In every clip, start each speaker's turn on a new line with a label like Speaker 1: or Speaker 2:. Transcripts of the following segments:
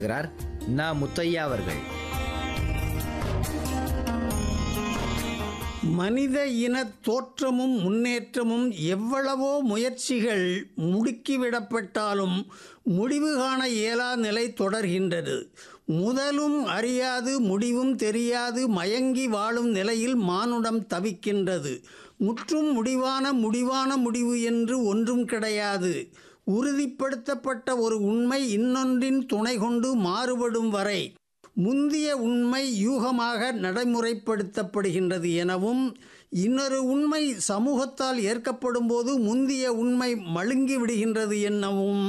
Speaker 1: இருக்கிறார் நா முத்தையா அவர்கள்
Speaker 2: மனித இன தோற்றமும் முன்னேற்றமும் எவ்வளவோ முயற்சிகள் முடுக்கிவிடப்பட்டாலும் முடிவு காண இயலா நிலை தொடர்கின்றது முதலும் அறியாது முடிவும் தெரியாது மயங்கி வாழும் நிலையில் மானுடம் தவிக்கின்றது முற்றும் முடிவான முடிவான முடிவு என்று ஒன்றும் கிடையாது உறுதிப்படுத்தப்பட்ட ஒரு உண்மை இன்னொன்றின் துணை கொண்டு மாறுபடும் வரை முந்திய உண்மை யூகமாக நடைமுறைப்படுத்தப்படுகின்றது எனவும் இன்னொரு உண்மை சமூகத்தால் ஏற்கப்படும் போது முந்திய உண்மை மழுங்கி விடுகின்றது எனவும்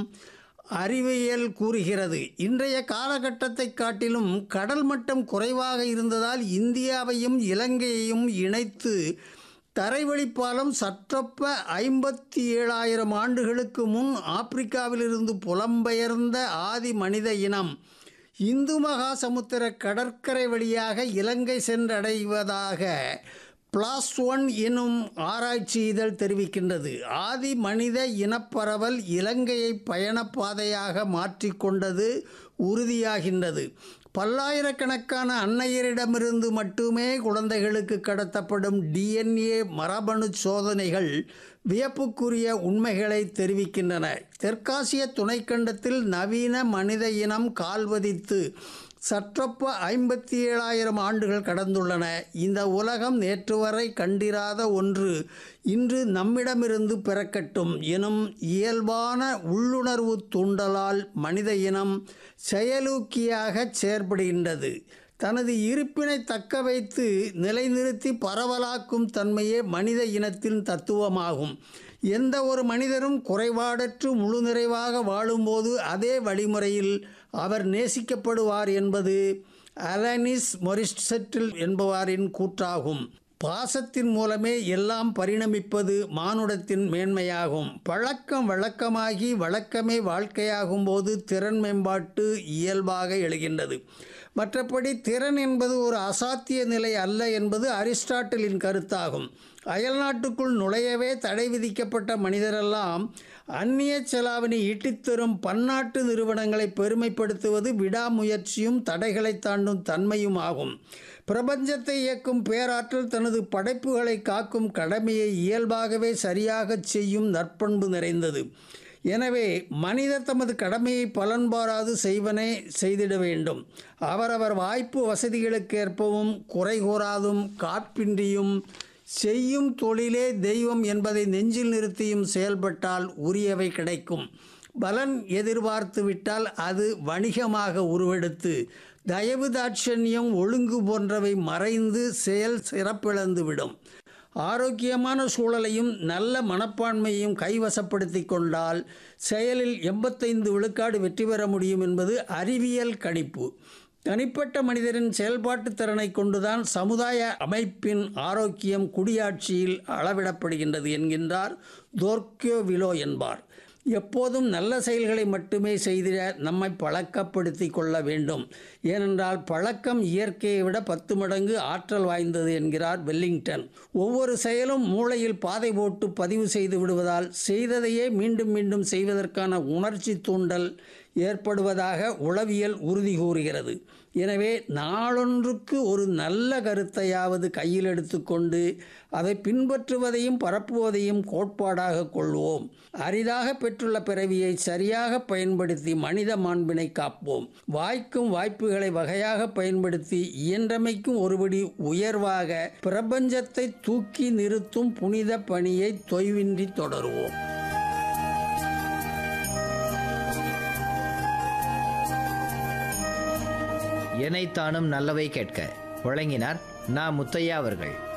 Speaker 2: அறிவியல் கூறுகிறது இன்றைய காலகட்டத்தை காட்டிலும் கடல் மட்டம் குறைவாக இருந்ததால் இந்தியாவையும் இலங்கையையும் இணைத்து தரைவழிப்பாலம் சற்றொப்ப ஐம்பத்தி ஏழாயிரம் ஆண்டுகளுக்கு முன் ஆப்பிரிக்காவிலிருந்து புலம்பெயர்ந்த ஆதி மனித இனம் இந்து மகா சமுத்திர கடற்கரை வழியாக இலங்கை சென்றடைவதாக பிளாஸ் ஒன் எனும் ஆராய்ச்சி இதழ் தெரிவிக்கின்றது ஆதி மனித இனப்பரவல் இலங்கையை பயணப்பாதையாக மாற்றிக்கொண்டது உறுதியாகின்றது பல்லாயிரக்கணக்கான அன்னையரிடமிருந்து மட்டுமே குழந்தைகளுக்கு கடத்தப்படும் டிஎன்ஏ மரபணு சோதனைகள் வியப்புக்குரிய உண்மைகளை தெரிவிக்கின்றன தெற்காசிய துணைக்கண்டத்தில் நவீன மனித இனம் கால்வதித்து சற்றொப்ப ஐம்பத்தி ஏழாயிரம் ஆண்டுகள் கடந்துள்ளன இந்த உலகம் நேற்று வரை கண்டிராத ஒன்று இன்று நம்மிடமிருந்து பிறக்கட்டும் எனும் இயல்பான உள்ளுணர்வு தூண்டலால் மனித இனம் செயலூக்கியாக செயற்படுகின்றது தனது இருப்பினை தக்க வைத்து நிலைநிறுத்தி பரவலாக்கும் தன்மையே மனித இனத்தின் தத்துவமாகும் எந்த ஒரு மனிதரும் குறைபாடற்று முழு நிறைவாக வாழும்போது அதே வழிமுறையில் அவர் நேசிக்கப்படுவார் என்பது அலனிஸ் மொரிஸ்டெட்டில் என்பவாரின் கூற்றாகும் பாசத்தின் மூலமே எல்லாம் பரிணமிப்பது மானுடத்தின் மேன்மையாகும் பழக்கம் வழக்கமாகி வழக்கமே வாழ்க்கையாகும் போது திறன் மேம்பாட்டு இயல்பாக எழுகின்றது மற்றபடி திறன் என்பது ஒரு அசாத்திய நிலை அல்ல என்பது அரிஸ்டாட்டிலின் கருத்தாகும் அயல்நாட்டுக்குள் நுழையவே தடை விதிக்கப்பட்ட மனிதரெல்லாம் அந்நிய செலாவணி ஈட்டித்தரும் பன்னாட்டு நிறுவனங்களை பெருமைப்படுத்துவது விடாமுயற்சியும் தடைகளை தாண்டும் தன்மையும் ஆகும் பிரபஞ்சத்தை இயக்கும் பேராற்றல் தனது படைப்புகளை காக்கும் கடமையை இயல்பாகவே சரியாகச் செய்யும் நற்பண்பு நிறைந்தது எனவே மனிதர் தமது கடமையை பலன்பாராது செய்வனே செய்திட வேண்டும் அவரவர் வாய்ப்பு வசதிகளுக்கேற்பவும் குறை கூறாதும் காப்பின்றியும் செய்யும் தொழிலே தெய்வம் என்பதை நெஞ்சில் நிறுத்தியும் செயல்பட்டால் உரியவை கிடைக்கும் பலன் எதிர்பார்த்து விட்டால் அது வணிகமாக உருவெடுத்து தயவு தாட்சண்யம் ஒழுங்கு போன்றவை மறைந்து செயல் சிறப்பிழந்து விடும் ஆரோக்கியமான சூழலையும் நல்ல மனப்பான்மையையும் கைவசப்படுத்தி கொண்டால் செயலில் எண்பத்தைந்து விழுக்காடு வெற்றி பெற முடியும் என்பது அறிவியல் கணிப்பு தனிப்பட்ட மனிதரின் செயல்பாட்டு திறனை கொண்டுதான் சமுதாய அமைப்பின் ஆரோக்கியம் குடியாட்சியில் அளவிடப்படுகின்றது என்கின்றார் தோர்க்கியோ விலோ என்பார் எப்போதும் நல்ல செயல்களை மட்டுமே செய்திட நம்மை பழக்கப்படுத்தி கொள்ள வேண்டும் ஏனென்றால் பழக்கம் இயற்கையை விட பத்து மடங்கு ஆற்றல் வாய்ந்தது என்கிறார் வெல்லிங்டன் ஒவ்வொரு செயலும் மூளையில் பாதை போட்டு பதிவு செய்து விடுவதால் செய்ததையே மீண்டும் மீண்டும் செய்வதற்கான உணர்ச்சி தூண்டல் ஏற்படுவதாக உளவியல் உறுதி கூறுகிறது எனவே நாளொன்றுக்கு ஒரு நல்ல கருத்தையாவது கையில் எடுத்துக்கொண்டு அதை பின்பற்றுவதையும் பரப்புவதையும் கோட்பாடாக கொள்வோம் அரிதாக பெற்றுள்ள பிறவியை சரியாக பயன்படுத்தி மனித மாண்பினை காப்போம் வாய்க்கும் வாய்ப்புகளை வகையாக பயன்படுத்தி இயன்றமைக்கும் ஒருபடி உயர்வாக பிரபஞ்சத்தை தூக்கி நிறுத்தும் புனித பணியை தொய்வின்றி தொடருவோம்
Speaker 1: எனைத்தானும் நல்லவை கேட்க வழங்கினார் நா முத்தையா அவர்கள்